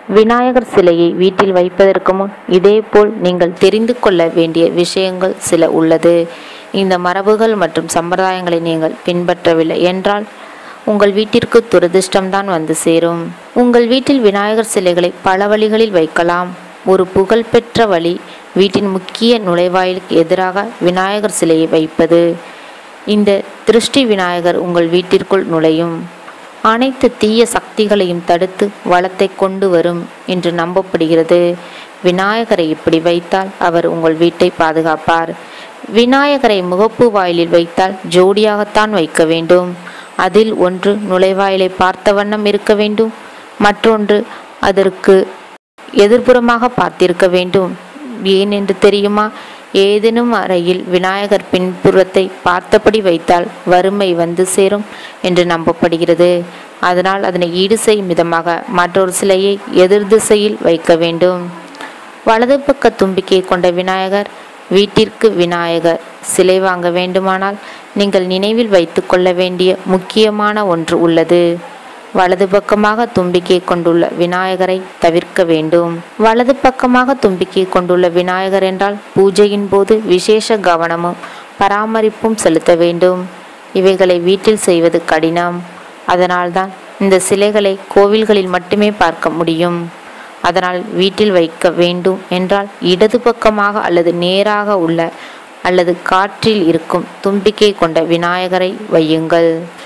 விநாயகர் சிலையை வீட்டில் வைப்பதற்கு முன் இதேபோல் நீங்கள் தெரிந்து கொள்ள வேண்டிய விஷயங்கள் சில உள்ளது இந்த மரபுகள் மற்றும் சம்பிரதாயங்களை நீங்கள் பின்பற்றவில்லை என்றால் உங்கள் வீட்டிற்கு துரதிர்ஷ்டம்தான் வந்து சேரும் உங்கள் வீட்டில் விநாயகர் சிலைகளை பல வழிகளில் வைக்கலாம் ஒரு புகழ்பெற்ற வழி வீட்டின் முக்கிய நுழைவாயிலுக்கு எதிராக விநாயகர் சிலையை வைப்பது இந்த திருஷ்டி விநாயகர் உங்கள் வீட்டிற்குள் நுழையும் அனைத்து தீய சக்திகளையும் தடுத்து வளத்தை கொண்டு வரும் என்று நம்பப்படுகிறது விநாயகரை இப்படி வைத்தால் அவர் உங்கள் வீட்டை பாதுகாப்பார் விநாயகரை முகப்பு வாயிலில் வைத்தால் ஜோடியாகத்தான் வைக்க வேண்டும் அதில் ஒன்று நுழைவாயிலை பார்த்த வண்ணம் இருக்க வேண்டும் மற்றொன்று அதற்கு எதிர்ப்புறமாக பார்த்திருக்க வேண்டும் ஏன் என்று தெரியுமா ஏதேனும் அறையில் விநாயகர் பின்புறத்தை பார்த்தபடி வைத்தால் வறுமை வந்து சேரும் என்று நம்பப்படுகிறது அதனால் அதனை ஈடு செய்யும் விதமாக மற்றொரு சிலையை எதிர் திசையில் வைக்க வேண்டும் வலது பக்க தும்பிக்கை கொண்ட விநாயகர் வீட்டிற்கு விநாயகர் சிலை வாங்க வேண்டுமானால் நீங்கள் நினைவில் வைத்து கொள்ள வேண்டிய முக்கியமான ஒன்று உள்ளது வலது பக்கமாக தும்பிக்கை கொண்டுள்ள விநாயகரை தவிர்க்க வேண்டும் வலது பக்கமாக தும்பிக்கை கொண்டுள்ள விநாயகர் என்றால் பூஜையின் போது விசேஷ கவனமும் பராமரிப்பும் செலுத்த வேண்டும் இவைகளை வீட்டில் செய்வது கடினம் அதனால்தான் இந்த சிலைகளை கோவில்களில் மட்டுமே பார்க்க முடியும் அதனால் வீட்டில் வைக்க வேண்டும் என்றால் இடது பக்கமாக அல்லது நேராக உள்ள அல்லது காற்றில் இருக்கும் தும்பிக்கை கொண்ட விநாயகரை வையுங்கள்